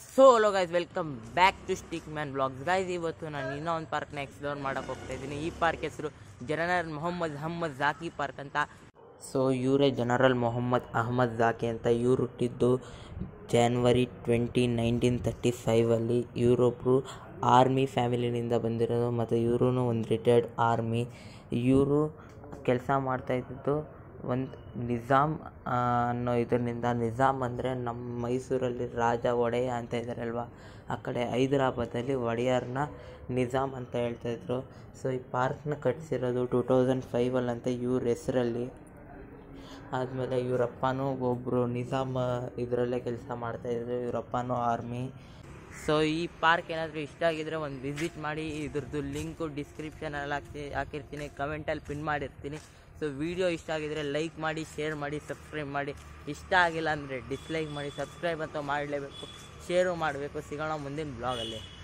so hello guys welcome back to stick man blogs guys ಇವತ್ತು ನಾನು ಇನ್ನೂ ಒಂದು ಪಾರ್ಕ್ನ ಎಕ್ಸ್ಪ್ಲೋರ್ ಮಾಡೋಕೆ ಹೋಗ್ತಾ ಇದ್ದೀನಿ ಈ ಪಾರ್ಕ್ ಹೆಸರು ಜನರಲ್ ಮೊಹಮ್ಮದ್ ಅಹಮ್ಮದ್ ಜಾಕಿ ಪಾರ್ಕ್ ಅಂತ ಸೊ ಇವರೇ ಜನರಲ್ ಮೊಹಮ್ಮದ್ ಅಹಮ್ಮದ್ ಜಾಕಿ ಅಂತ ಇವ್ರು ಹುಟ್ಟಿದ್ದು ಜಾನ್ವರಿ ಟ್ವೆಂಟಿ ನೈನ್ಟೀನ್ ತರ್ಟಿ ಫೈವಲ್ಲಿ ಇವರೊಬ್ಬರು ಆರ್ಮಿ ಫ್ಯಾಮಿಲಿನಿಂದ ಬಂದಿರೋದು ಮತ್ತು ಇವರು ಒಂದು ರಿಟೈರ್ಡ್ ಆರ್ಮಿ ಇವರು ಕೆಲಸ ಮಾಡ್ತಾ ಇದ್ದಿದ್ದು ಒಂದು ನಿಜಾಮ್ ಆ, ಅನ್ನೋ ಇದರಿಂದ ನಿಜಾಮ್ ಅಂದರೆ ನಮ್ಮ ಮೈಸೂರಲ್ಲಿ ರಾಜ ಒಡೆಯ ಅಂತ ಇದ್ದಾರಲ್ವ ಆ ಕಡೆ ಹೈದರಾಬಾದಲ್ಲಿ ಒಡೆಯರ್ನ ನಿಜಾಮ್ ಅಂತ ಹೇಳ್ತಾಯಿದ್ರು ಸೊ ಈ ಪಾರ್ಕ್ನ ಕಟ್ಸಿರೋದು ಟೂ ತೌಸಂಡ್ ಫೈವಲ್ಲಿ ಅಂತ ಇವ್ರ ಹೆಸರಲ್ಲಿ ಆದಮೇಲೆ ಇವರಪ್ಪನೂ ಒಬ್ಬರು ನಿಜಾಮ್ ಇದರಲ್ಲೇ ಕೆಲಸ ಮಾಡ್ತಾಯಿದ್ರು ಇವರಪ್ಪನೂ ಆರ್ಮಿ ಸೊ ಈ ಪಾರ್ಕ್ ಏನಾದರೂ ಇಷ್ಟ ಆಗಿದ್ರೆ ಒಂದು ವಿಸಿಟ್ ಮಾಡಿ ಇದ್ರದ್ದು ಲಿಂಕು ಡಿಸ್ಕ್ರಿಪ್ಷನಲ್ಲಿ ಹಾಕ್ತಿ ಹಾಕಿರ್ತೀನಿ ಕಮೆಂಟಲ್ಲಿ ಪಿನ್ ಮಾಡಿರ್ತೀನಿ ಸೊ ವಿಡಿಯೋ ಇಷ್ಟ ಆಗಿದ್ರೆ ಲೈಕ್ ಮಾಡಿ ಶೇರ್ ಮಾಡಿ ಸಬ್ಸ್ಕ್ರೈಬ್ ಮಾಡಿ ಇಷ್ಟ ಆಗಿಲ್ಲ ಅಂದರೆ ಡಿಸ್ಲೈಕ್ ಮಾಡಿ ಸಬ್ಸ್ಕ್ರೈಬ್ ಅಂತ ಮಾಡಲೇಬೇಕು ಶೇರು ಮಾಡಬೇಕು ಸಿಗೋಣ ಮುಂದಿನ ಬ್ಲಾಗಲ್ಲಿ